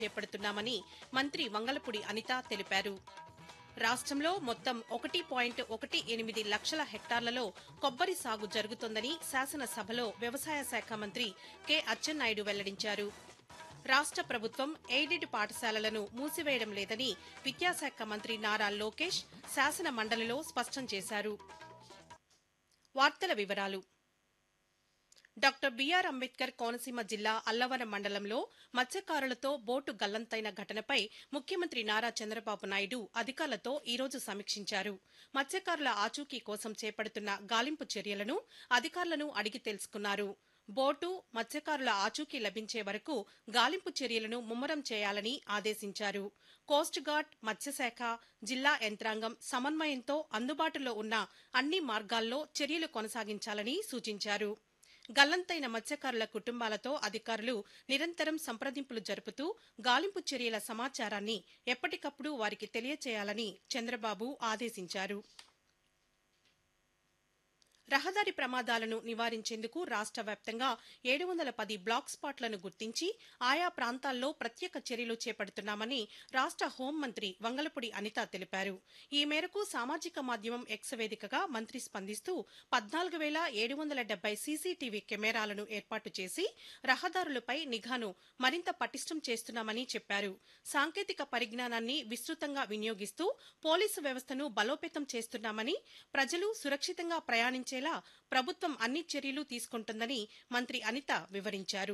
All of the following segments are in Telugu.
చేపడుతున్నామని మంత్రి వంగలపూడి అనిత తెలిపారు రాష్ట్రంలో మొత్తం ఒకటి పాయింట్ ఒకటి ఎనిమిది లక్షల హెక్టార్లలో కొబ్బరి సాగు జరుగుతోందని శాసనసభలో వ్యవసాయ శాఖ మంత్రి కె అచ్చెన్నాయుడు వెల్లడించారు రాష్ట్ర ప్రభుత్వం ఎయిడెడ్ పాఠశాలలను మూసివేయడం లేదని విద్యాశాఖ మంత్రి నారా లోకేష్ శాసన మండలిలో స్పష్టం చేశారు వార్తల వివరాలు డాక్టర్ బిఆర్ అంబేద్కర్ కోనసీమ జిల్లా అల్లవరం మండలంలో మత్స్యకారులతో బోటు గల్లంతైన ఘటనపై ముఖ్యమంత్రి నారా చంద్రబాబు నాయుడు అధికారులతో ఈరోజు సమీక్షించారు మత్స్యకారుల ఆచూకీ కోసం చేపడుతున్న గాలింపు చర్యలను అధికారులను అడిగి తెలుసుకున్నారు బోటు మత్స్యకారుల ఆచూకీ లభించే వరకు గాలింపు చర్యలను ముమ్మరం చేయాలని ఆదేశించారు కోస్ట్ గార్డ్ మత్స్యశాఖ జిల్లా యంత్రాంగం సమన్వయంతో అందుబాటులో ఉన్న అన్ని మార్గాల్లో చర్యలు కొనసాగించాలని సూచించారు గల్లంతైన మత్స్యకారుల కుటుంబాలతో అధికారులు నిరంతరం సంప్రదింపులు జరుపుతూ గాలింపు చర్యల సమాచారాన్ని ఎప్పటికప్పుడు వారికి తెలియచేయాలని చంద్రబాబు ఆదేశించారు రహదారి ప్రమాదాలను నివారించేందుకు రాష్ట్ర వ్యాప్తంగా ఏడు వందల పది బ్లాక్ స్పాట్లను గుర్తించి ఆయా ప్రాంతాల్లో ప్రత్యేక చర్యలు చేపడుతున్నామని రాష్ట్ర హోంమంత్రి వంగలపూడి అనిత తెలిపారు ఈ మేరకు సామాజిక మాధ్యమం ఎక్స్ వేదికగా మంత్రి స్పందిస్తూ పద్నాలుగు వేల ఏడు వందల డెబ్బై సీసీటీవీ కెమెరాలను ఏర్పాటు చేసి రహదారులపై నిఘాను మరింత పటిష్టం చేస్తున్నామని చెప్పారు సాంకేతిక పరిజ్ఞానాన్ని విస్తృతంగా వినియోగిస్తూ పోలీసు వ్యవస్థను బలోపేతం చేస్తున్నామని ప్రజలు సురక్షితంగా ప్రయాణించేలా ప్రభుత్వం అన్ని చర్యలు తీసుకుంటుందని మంత్రి అనిత వివరించారు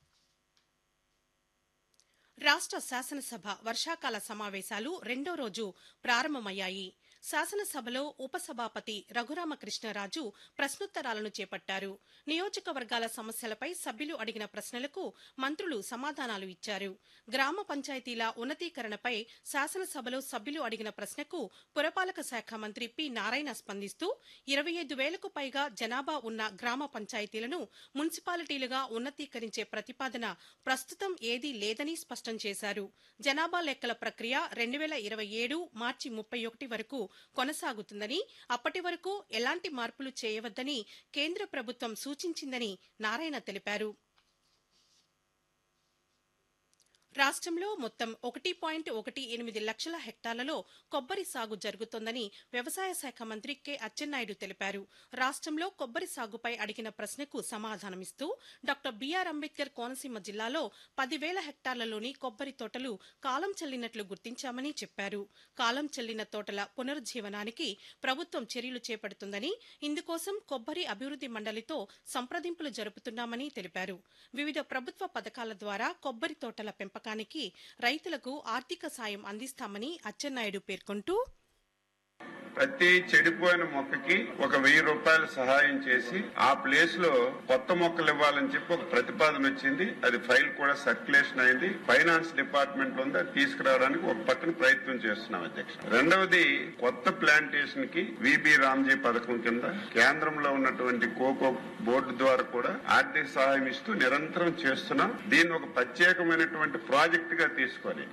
రాష్ట్ర శాసనసభ వర్షాకాల సమావేశాలు రెండో రోజు ప్రారంభమయ్యాయి శాసనసభలో ఉపసభాపతి రఘురామకృష్ణరాజు ప్రశ్నోత్తరాలను చేపట్టారు నియోజకవర్గాల సమస్యలపై సభ్యులు అడిగిన ప్రశ్నలకు మంత్రులు సమాధానాలు ఇచ్చారు గ్రామ పంచాయతీల ఉన్నతీకరణపై శాసనసభలో సభ్యులు అడిగిన ప్రశ్నకు పురపాలక శాఖ మంత్రి పి నారాయణ స్పందిస్తూ ఇరవై ఐదు వేలకు పైగా జనాభా ఉన్న గ్రామ పంచాయతీలను మున్సిపాలిటీలుగా ఉన్నతీకరించే ప్రతిపాదన ప్రస్తుతం ఏదీ లేదని స్పష్టం చేశారు జనాభా లెక్కల ప్రక్రియ రెండు వేల ఇరవై ఏడు మార్చి ముప్పై ఒకటి వరకు కొనసాగుతుందని అప్పటి వరకు ఎలాంటి మార్పులు చేయవద్దని కేంద్ర ప్రభుత్వం సూచించిందని నారాయణ తెలిపారు రాష్ట్రంలో మొత్తం ఒకటి పాయింట్ ఒకటి ఎనిమిది లక్షల హెక్టార్లలో కొబ్బరి సాగు జరుగుతోందని వ్యవసాయ శాఖ మంత్రి కె అచ్చెన్నాయుడు తెలిపారు రాష్ట్రంలో కొబ్బరి సాగుపై అడిగిన ప్రశ్నకు సమాధానమిస్తూ డాక్టర్ బిఆర్ అంబేద్కర్ కోనసీమ జిల్లాలో పదివేల హెక్టార్లలోని కొబ్బరి తోటలు కాలం చెల్లినట్లు గుర్తించామని చెప్పారు కాలం చెల్లిన తోటల పునరుజ్జీవనానికి ప్రభుత్వం చర్యలు చేపడుతుందని ఇందుకోసం కొబ్బరి అభివృద్ది మండలితో సంప్రదింపులు జరుపుతున్నామని తెలిపారు వివిధ ప్రభుత్వ పథకాల ద్వారా కొబ్బరి తోటల పెంపకం పెంపకానికి రైతులకు ఆర్థిక సాయం అందిస్తామని అచ్చెన్నాయుడు పేర్కొంటూ ప్రతి చెడిపోయిన మొక్కకి ఒక వెయ్యి రూపాయలు సహాయం చేసి ఆ ప్లేస్ లో కొత్త మొక్కలు ఇవ్వాలని చెప్పి ఒక ప్రతిపాదన వచ్చింది అది ఫైల్ కూడా సర్క్యులేషన్ అయింది ఫైనాన్స్ డిపార్ట్మెంట్ లో ఉంది అది తీసుకురావడానికి ఒక పక్కన ప్రయత్నం చేస్తున్నాం అధ్యక్ష రెండవది కొత్త ప్లాంటేషన్ కి విబి రామ్జీ పథకం కింద కేంద్రంలో ఉన్నటువంటి కోకో బోర్డు ద్వారా కూడా ఆర్థిక సహాయం ఇస్తూ నిరంతరం చేస్తున్నాం దీన్ని ఒక ప్రత్యేకమైనటువంటి ప్రాజెక్ట్ గా తీసుకోవాలి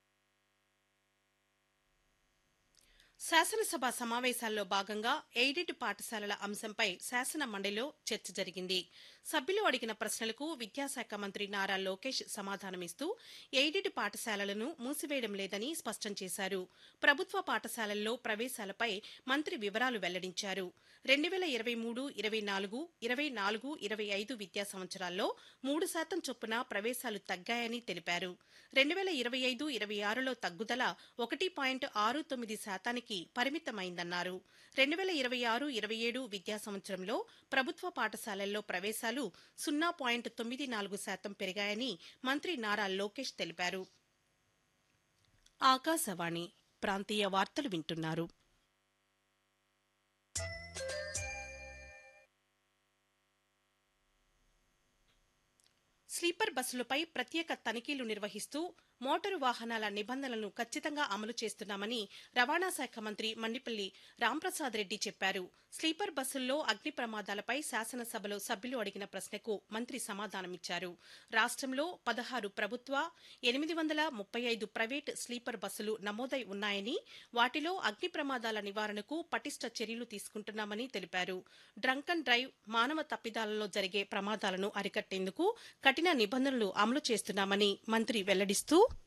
శాసనసభ సమావేశాల్లో భాగంగా ఎయిడెడ్ పాఠశాలల అంశంపై శాసన మండలిలో చర్చ జరిగింది సభ్యులు అడిగిన ప్రశ్నలకు విద్యాశాఖ మంత్రి నారా లోకేష్ సమాధానమిస్తూ ఎయిడెడ్ పాఠశాలలను మూసివేయడం లేదని స్పష్టం చేశారు ప్రభుత్వ పాఠశాలల్లో ప్రవేశాలపై మంత్రి వివరాలు వెల్లడించారు రెండు వేల ఇరవై మూడు ఇరవై నాలుగు ఇరవై నాలుగు ఇరవై ఐదు విద్యా సంవత్సరాల్లో మూడు శాతం చొప్పున ప్రవేశాలు తగ్గాయని తెలిపారు రెండు వేల ఇరవై ఐదు ఇరవై ఆరులో తగ్గుదల ఒకటి పాయింట్ ఆరు తొమ్మిది శాతానికి పరిమితమైందన్నారు రెండు వేల ఇరవై ఆరు ఇరవై ఏడు విద్యా సంవత్సరంలో ప్రభుత్వ పాఠశాలల్లో ప్రవేశాలు సున్నా పాయింట్ తొమ్మిది నాలుగు శాతం పెరిగాయని మంత్రి నారా లోకేష్ తెలిపారు ఆకాశవాణి ప్రాంతీయ వార్తలు వింటున్నారు స్లీపర్ బస్సులపై ప్రత్యేక తనిఖీలు నిర్వహిస్తూ మోటారు వాహనాల నిబంధనలను ఖచ్చితంగా అమలు చేస్తున్నామని రవాణా శాఖ మంత్రి మండిపల్లి రాంప్రసాద్ రెడ్డి చెప్పారు స్లీపర్ బస్సుల్లో అగ్ని ప్రమాదాలపై శాసనసభలో సభ్యులు అడిగిన ప్రశ్నకు మంత్రి సమాధానమిచ్చారు రాష్ట్రంలో పదహారు ప్రభుత్వ ఎనిమిది వందల ముప్పై ఐదు ప్రైవేట్ స్లీపర్ బస్సులు నమోదై ఉన్నాయని వాటిలో అగ్ని ప్రమాదాల నివారణకు పటిష్ట చర్యలు తీసుకుంటున్నామని తెలిపారు డ్రంక్ అండ్ డ్రైవ్ మానవ తప్పిదాలలో జరిగే ప్రమాదాలను అరికట్టేందుకు కఠిన కఠిన నిబంధనలు అమలు చేస్తున్నామని మంత్రి వెల్లడిస్తూ